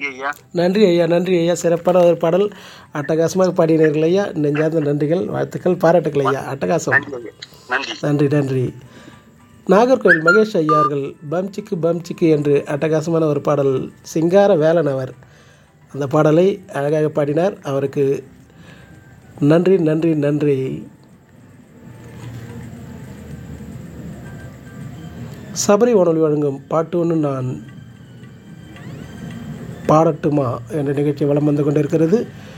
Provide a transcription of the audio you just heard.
ஐயா நன்றி ஐயா நன்றி ஐயா சிறப்பான ஒரு பாடல் அட்டகாசமாக பாடினீர்கள் ஐயா நெஞ்சார்ந்த நன்றிகள் வாழ்த்துக்கள் பாராட்டுக்கள் ஐயா அட்டகாசம் நன்றி ஐயா நன்றி நன்றி நன்றி நாகர்கோவில் மகேஷ் ஐயா அவர்கள் பம் சிக்கு பம் சிக்கு என்று அட்டகாசமான ஒரு பாடல் சிங்கார வேலன் அவர் அந்த பாடலை அழகாக பாடினார் அவருக்கு நன்றி நன்றி நன்றி சபரி வானொலி வழங்கும் பாட்டு ஒன்று நான் பாடட்டுமா என்ற நிகழ்ச்சி வலம் வந்து கொண்டிருக்கிறது